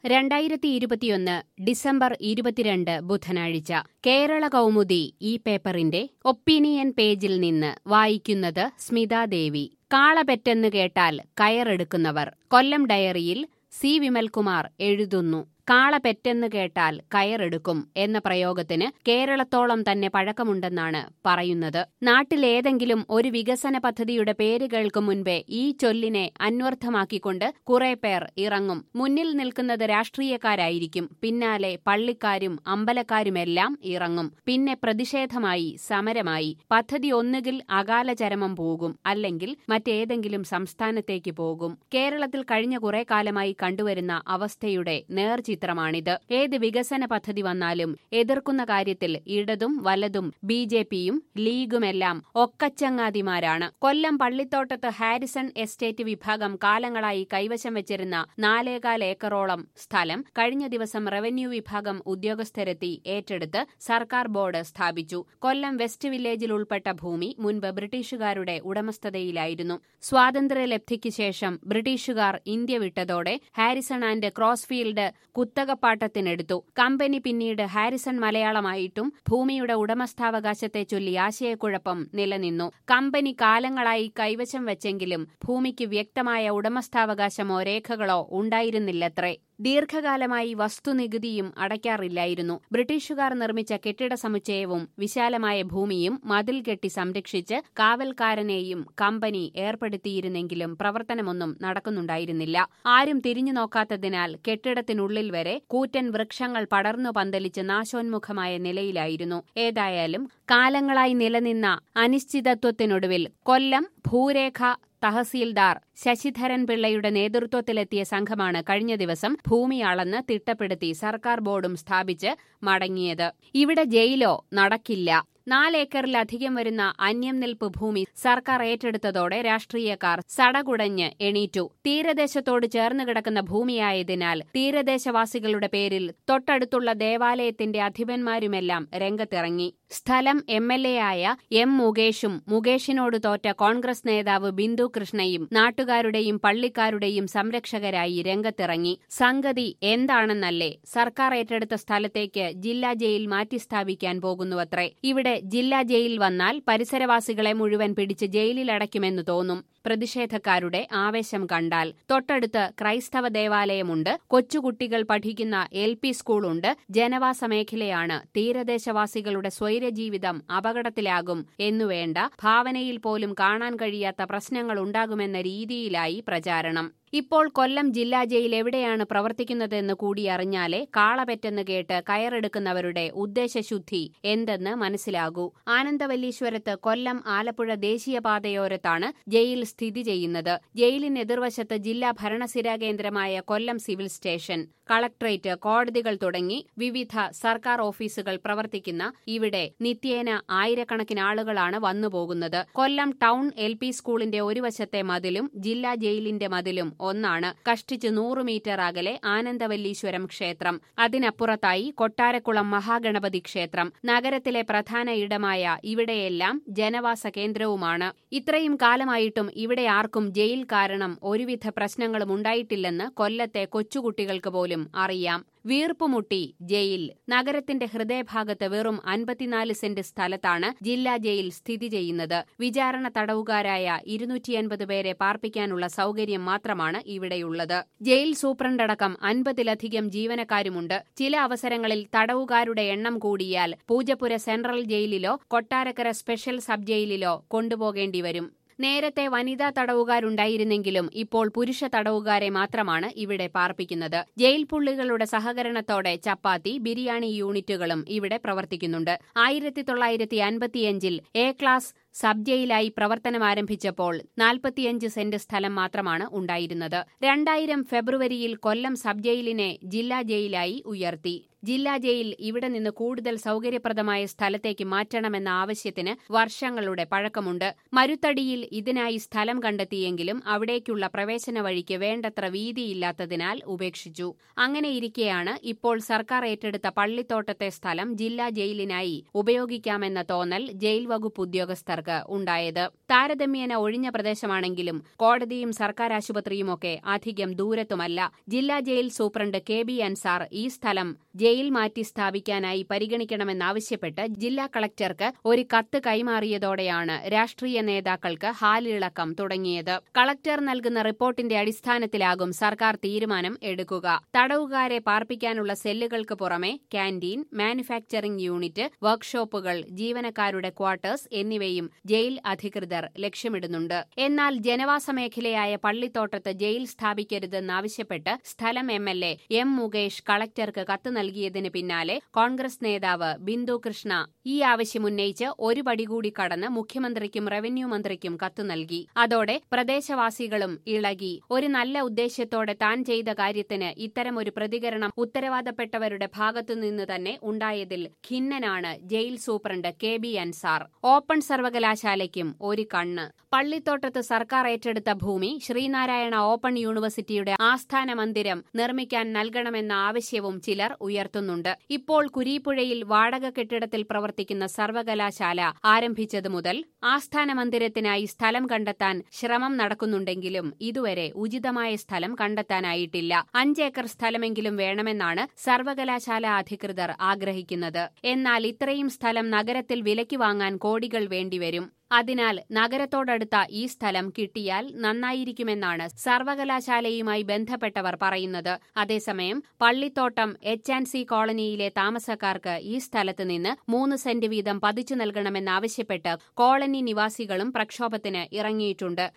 രണ്ടായിരത്തി ഇരുപത്തിയൊന്ന് ഡിസംബർ ഇരുപത്തിരണ്ട് ബുധനാഴ്ച കേരള കൗമുദി ഈ പേപ്പറിന്റെ ഒപ്പീനിയൻ പേജിൽ നിന്ന് വായിക്കുന്നത് സ്മിതാദേവി കാളപെറ്റെന്ന് കേട്ടാൽ കയറെടുക്കുന്നവർ കൊല്ലം ഡയറിയിൽ സി വിമൽകുമാർ എഴുതുന്നു കാള പെറ്റെന്ന് കേട്ടാൽ കയറെടുക്കും എന്ന പ്രയോഗത്തിന് കേരളത്തോളം തന്നെ പഴക്കമുണ്ടെന്നാണ് പറയുന്നത് നാട്ടിലേതെങ്കിലും ഒരു വികസന പദ്ധതിയുടെ പേര് കേൾക്കും മുൻപേ ഈ ചൊല്ലിനെ അന്വർത്ഥമാക്കിക്കൊണ്ട് കുറെ പേർ ഇറങ്ങും മുന്നിൽ നിൽക്കുന്നത് രാഷ്ട്രീയക്കാരായിരിക്കും പിന്നാലെ പള്ളിക്കാരും അമ്പലക്കാരുമെല്ലാം ഇറങ്ങും പിന്നെ പ്രതിഷേധമായി സമരമായി പദ്ധതി ഒന്നുകിൽ അകാല ചരമം പോകും അല്ലെങ്കിൽ മറ്റേതെങ്കിലും സംസ്ഥാനത്തേക്ക് പോകും കേരളത്തിൽ കഴിഞ്ഞ കുറെ കാലമായി കണ്ടുവരുന്ന അവസ്ഥയുടെ നേർചിത്രമാണിത് ഏത് വികസന പദ്ധതി വന്നാലും എതിർക്കുന്ന കാര്യത്തിൽ ഇടതും വലതും ബി ജെ പിയും ലീഗുമെല്ലാം ഒക്കച്ചങ്ങാതിമാരാണ് കൊല്ലം പള്ളിത്തോട്ടത്ത് ഹാരിസൺ എസ്റ്റേറ്റ് വിഭാഗം കാലങ്ങളായി കൈവശം വെച്ചിരുന്ന നാലേകാൽ ഏക്കറോളം സ്ഥലം കഴിഞ്ഞ ദിവസം റവന്യൂ വിഭാഗം ഉദ്യോഗസ്ഥരെത്തി ഏറ്റെടുത്ത് സർക്കാർ ബോർഡ് സ്ഥാപിച്ചു കൊല്ലം വെസ്റ്റ് വില്ലേജിൽ ഉൾപ്പെട്ട ഭൂമി മുൻപ് ബ്രിട്ടീഷുകാരുടെ ഉടമസ്ഥതയിലായിരുന്നു സ്വാതന്ത്ര്യലബ്ധിക്ക് ശേഷം ബ്രിട്ടീഷുകാർ ഇന്ത്യ വിട്ടതോടെ ഹാരിസൺ ആൻഡ് ക്രോസ്ഫീൽഡ് കുത്തകപ്പാട്ടത്തിനെടുത്തു കമ്പനി പിന്നീട് ഹാരിസൺ മലയാളമായിട്ടും ഭൂമിയുടെ ഉടമസ്ഥാവകാശത്തെ ചൊല്ലി ആശയക്കുഴപ്പം നിലനിന്നു കമ്പനി കാലങ്ങളായി കൈവശം വെച്ചെങ്കിലും ഭൂമിക്ക് വ്യക്തമായ ഉടമസ്ഥാവകാശമോ രേഖകളോ ഉണ്ടായിരുന്നില്ലത്രേ ദീർഘകാലമായി വസ്തുനികുതിയും അടയ്ക്കാറില്ലായിരുന്നു ബ്രിട്ടീഷുകാർ നിർമ്മിച്ച കെട്ടിട സമുച്ചയവും വിശാലമായ ഭൂമിയും മതിൽ കെട്ടി സംരക്ഷിച്ച് കാവൽക്കാരനെയും കമ്പനി ഏർപ്പെടുത്തിയിരുന്നെങ്കിലും പ്രവർത്തനമൊന്നും നടക്കുന്നുണ്ടായിരുന്നില്ല ആരും തിരിഞ്ഞു നോക്കാത്തതിനാൽ കെട്ടിടത്തിനുള്ളിൽ വരെ കൂറ്റൻ വൃക്ഷങ്ങൾ പടർന്നു പന്തലിച്ച് നാശോന്മുഖമായ നിലയിലായിരുന്നു ഏതായാലും കാലങ്ങളായി നിലനിന്ന അനിശ്ചിതത്വത്തിനൊടുവിൽ കൊല്ലം ഭൂരേഖ തഹസീൽദാർ ശശിധരൻ പിള്ളയുടെ നേതൃത്വത്തിലെത്തിയ സംഘമാണ് കഴിഞ്ഞ ദിവസം ഭൂമി അളന്ന് തിട്ടപ്പെടുത്തി സർക്കാർ ബോർഡും സ്ഥാപിച്ച് മടങ്ങിയത് ഇവിടെ ജയിലോ നടക്കില്ല നാലേക്കറിലധികം വരുന്ന അന്യം നിൽപ്പ് ഭൂമി സർക്കാർ ഏറ്റെടുത്തതോടെ രാഷ്ട്രീയക്കാർ സടകുടഞ്ഞ് എണീറ്റു തീരദേശത്തോട് ചേർന്ന് കിടക്കുന്ന ഭൂമിയായതിനാൽ തീരദേശവാസികളുടെ പേരിൽ തൊട്ടടുത്തുള്ള ദേവാലയത്തിന്റെ അധിപന്മാരുമെല്ലാം രംഗത്തിറങ്ങി സ്ഥലം എം എൽ എ ആയ എം മുകേഷും മുകേഷിനോട് തോറ്റ കോൺഗ്രസ് നേതാവ് ബിന്ദു കൃഷ്ണയും നാട്ടുകാരുടെയും പള്ളിക്കാരുടെയും സംരക്ഷകരായി രംഗത്തിറങ്ങി സംഗതി എന്താണെന്നല്ലേ സർക്കാർ ഏറ്റെടുത്ത സ്ഥലത്തേക്ക് ജില്ലാ ജയിൽ മാറ്റിസ്ഥാപിക്കാൻ പോകുന്നുവത്രേ ഇവിടെ ജില്ലാ ജയിൽ വന്നാൽ പരിസരവാസികളെ മുഴുവൻ പിടിച്ച് ജയിലിലടയ്ക്കുമെന്ന് തോന്നും പ്രതിഷേധക്കാരുടെ ആവേശം കണ്ടാൽ തൊട്ടടുത്ത് ക്രൈസ്തവ ദേവാലയമുണ്ട് കൊച്ചുകുട്ടികൾ പഠിക്കുന്ന എൽ പി സ്കൂളുണ്ട് ജനവാസ മേഖലയാണ് തീരദേശവാസികളുടെ സ്വൈരജീവിതം അപകടത്തിലാകും എന്നുവേണ്ട ഭാവനയിൽ പോലും കാണാൻ കഴിയാത്ത പ്രശ്നങ്ങൾ ഉണ്ടാകുമെന്ന രീതിയിലായി പ്രചാരണം ഇപ്പോൾ കൊല്ലം ജില്ലാ ജയിൽ എവിടെയാണ് പ്രവർത്തിക്കുന്നതെന്ന് കൂടി അറിഞ്ഞാലേ കാളപെറ്റെന്ന് കേട്ട് കയറെടുക്കുന്നവരുടെ ഉദ്ദേശശുദ്ധി എന്തെന്ന് മനസ്സിലാകൂ ആനന്ദവല്ലീശ്വരത്ത് കൊല്ലം ആലപ്പുഴ ദേശീയപാതയോരത്താണ് ജയിൽ സ്ഥിതി ചെയ്യുന്നത് ജയിലിന് എതിർവശത്ത് ജില്ലാ ഭരണസിരാ കേന്ദ്രമായ കൊല്ലം സിവിൽ സ്റ്റേഷൻ കളക്ട്രേറ്റ് കോടതികൾ തുടങ്ങി വിവിധ സർക്കാർ ഓഫീസുകൾ പ്രവർത്തിക്കുന്ന ഇവിടെ നിത്യേന ആയിരക്കണക്കിന് ആളുകളാണ് വന്നുപോകുന്നത് കൊല്ലം ടൗൺ എൽ പി സ്കൂളിന്റെ ഒരു വശത്തെ മതിലും ജില്ലാ ജയിലിന്റെ മതിലും ഒന്നാണ് കഷ്ടിച്ച് നൂറ് മീറ്റർ അകലെ ആനന്ദവല്ലീശ്വരം ക്ഷേത്രം അതിനപ്പുറത്തായി കൊട്ടാരക്കുളം മഹാഗണപതി ക്ഷേത്രം നഗരത്തിലെ പ്രധാന ഇടമായ ഇവിടെയെല്ലാം ജനവാസ കേന്ദ്രവുമാണ് ഇത്രയും കാലമായിട്ടും ഇവിടെ ആർക്കും ജയിൽ കാരണം ഒരുവിധ പ്രശ്നങ്ങളും ഉണ്ടായിട്ടില്ലെന്ന് കൊല്ലത്തെ കൊച്ചുകുട്ടികൾക്ക് പോലും അറിയാം വീർപ്പുമുട്ടി ജയിൽ നഗരത്തിന്റെ ഹൃദയഭാഗത്ത് വെറും അൻപത്തിനാല് സെന്റ് സ്ഥലത്താണ് ജില്ലാ ജയിൽ സ്ഥിതി ചെയ്യുന്നത് വിചാരണ തടവുകാരായ ഇരുന്നൂറ്റിയൻപത് പേരെ പാർപ്പിക്കാനുള്ള സൗകര്യം മാത്രമാണ് ഇവിടെയുള്ളത് ജയിൽ സൂപ്രണ്ടടക്കം അൻപതിലധികം ജീവനക്കാരുമുണ്ട് ചില അവസരങ്ങളിൽ തടവുകാരുടെ എണ്ണം കൂടിയാൽ പൂജപ്പുര സെൻട്രൽ ജയിലിലോ കൊട്ടാരക്കര സ്പെഷ്യൽ സബ് ജയിലിലോ കൊണ്ടുപോകേണ്ടി വരും നേരത്തെ വനിതാ തടവുകാരുണ്ടായിരുന്നെങ്കിലും ഇപ്പോൾ പുരുഷ തടവുകാരെ മാത്രമാണ് ഇവിടെ പാർപ്പിക്കുന്നത് ജയിൽ പുള്ളികളുടെ സഹകരണത്തോടെ ചപ്പാത്തി ബിരിയാണി യൂണിറ്റുകളും ഇവിടെ പ്രവർത്തിക്കുന്നുണ്ട് ആയിരത്തി തൊള്ളായിരത്തി അൻപത്തിയഞ്ചിൽ എ ക്ലാസ് സബ് ജയിലായി പ്രവർത്തനം ആരംഭിച്ചപ്പോൾ നാൽപ്പത്തിയഞ്ച് സെന്റ് സ്ഥലം മാത്രമാണ് ഉണ്ടായിരുന്നത് രണ്ടായിരം ഫെബ്രുവരിയിൽ കൊല്ലം സബ് ജയിലിനെ ജില്ലാ ജയിലായി ഉയർത്തി ജില്ലാ ജയിൽ ഇവിടെ നിന്ന് കൂടുതൽ സൗകര്യപ്രദമായ സ്ഥലത്തേക്ക് മാറ്റണമെന്ന ആവശ്യത്തിന് വർഷങ്ങളുടെ പഴക്കമുണ്ട് മരുത്തടിയിൽ ഇതിനായി സ്ഥലം കണ്ടെത്തിയെങ്കിലും അവിടേക്കുള്ള പ്രവേശന വഴിക്ക് വേണ്ടത്ര വീതിയില്ലാത്തതിനാൽ ഉപേക്ഷിച്ചു അങ്ങനെയിരിക്കെയാണ് ഇപ്പോൾ സർക്കാർ ഏറ്റെടുത്ത പള്ളിത്തോട്ടത്തെ സ്ഥലം ജില്ലാ ജയിലിനായി ഉപയോഗിക്കാമെന്ന തോന്നൽ ജയിൽ വകുപ്പ് ഉദ്യോഗസ്ഥർക്ക് ഉണ്ടായത് താരതമ്യേന ഒഴിഞ്ഞ പ്രദേശമാണെങ്കിലും കോടതിയും സർക്കാർ ആശുപത്രിയുമൊക്കെ അധികം ദൂരത്തുമല്ല ജില്ലാ jail superintendent K B Ansar ഈ സ്ഥലം ജയിൽ മാറ്റി സ്ഥാപിക്കാനായി പരിഗണിക്കണമെന്നാവശ്യപ്പെട്ട് ജില്ലാ കളക്ടർക്ക് ഒരു കത്ത് കൈമാറിയതോടെയാണ് രാഷ്ട്രീയ നേതാക്കൾക്ക് ഹാലിളക്കം തുടങ്ങിയത് കളക്ടർ നൽകുന്ന റിപ്പോർട്ടിന്റെ അടിസ്ഥാനത്തിലാകും സർക്കാർ തീരുമാനം എടുക്കുക തടവുകാരെ പാർപ്പിക്കാനുള്ള സെല്ലുകൾക്ക് പുറമെ ക്യാന്റീൻ മാനുഫാക്ചറിംഗ് യൂണിറ്റ് വർക്ക്ഷോപ്പുകൾ ജീവനക്കാരുടെ ക്വാർട്ടേഴ്സ് എന്നിവയും ജയിൽ അധികൃതർ ലക്ഷ്യമിടുന്നുണ്ട് എന്നാൽ ജനവാസ മേഖലയായ പള്ളിത്തോട്ടത്ത് ജയിൽ സ്ഥാപിക്കരുതെന്നാവശ്യപ്പെട്ട് സ്ഥലം M L A M Mukesh കളക്ടർക്ക് കത്ത് നൽകിയതിന് പിന്നാലെ കോൺഗ്രസ് നേതാവ് ബിന്ദു കൃഷ്ണ ഈ ആവശ്യമുന്നയിച്ച് ഒരു പടി കൂടി കടന്ന് മുഖ്യമന്ത്രിക്കും റവന്യൂ മന്ത്രിക്കും കത്ത് നൽകി അതോടെ പ്രദേശവാസികളും ഇളകി ഒരു നല്ല ഉദ്ദേശ്യത്തോടെ താൻ ചെയ്ത കാര്യത്തിന് ഇത്തരമൊരു പ്രതികരണം ഉത്തരവാദപ്പെട്ടവരുടെ ഭാഗത്തുനിന്ന് തന്നെ ഉണ്ടായതിൽ ഖിന്നനാണ് jail superintendent K B Ansar open സർവകലാശാലയ്ക്കും ഒരു കണ്ണ് പള്ളിത്തോട്ടത്ത് സർക്കാർ ഏറ്റെടുത്ത ഭൂമി ശ്രീനാരായണ ഓപ്പൺ യൂണിവേഴ്സിറ്റിയുടെ ആസ്ഥാന മന്ദിരം നിർമ്മിക്കാൻ നൽകണമെന്ന ആവശ്യവും ചിലർ ഉയർത്തുന്നുണ്ട് ഇപ്പോൾ കുരീപ്പുഴയിൽ വാടക കെട്ടിടത്തിൽ പ്രവർത്തിക്കുന്ന സർവകലാശാല ആരംഭിച്ചതു മുതൽ ആസ്ഥാന മന്ദിരത്തിനായി സ്ഥലം കണ്ടെത്താൻ ശ്രമം നടക്കുന്നുണ്ടെങ്കിലും ഇതുവരെ ഉചിതമായ സ്ഥലം കണ്ടെത്താനായിട്ടില്ല അഞ്ചേക്കർ സ്ഥലമെങ്കിലും വേണമെന്നാണ് സർവകലാശാല അധികൃതർ ആഗ്രഹിക്കുന്നത് എന്നാൽ ഇത്രയും സ്ഥലം നഗരത്തിൽ വിലയ്ക്ക് വാങ്ങാൻ കോടികൾ വേണ്ടിവരും അതിനാൽ നഗരത്തോടടുത്ത ഈ സ്ഥലം കിട്ടിയാൽ നന്നായിരിക്കുമെന്നാണ് സർവകലാശാലയുമായി ബന്ധപ്പെട്ടവർ പറയുന്നത് അതേസമയം പള്ളിത്തോട്ടം എച്ച് ആൻഡ് സി കോളനിയിലെ താമസക്കാർക്ക് ഈ സ്ഥലത്ത് നിന്ന് മൂന്ന് സെന്റ് വീതം പതിച്ചു നൽകണമെന്നാവശ്യപ്പെട്ട് കോളനി നിവാസികളും പ്രക്ഷോഭത്തിന് ഇറങ്ങിയിട്ടുണ്ട്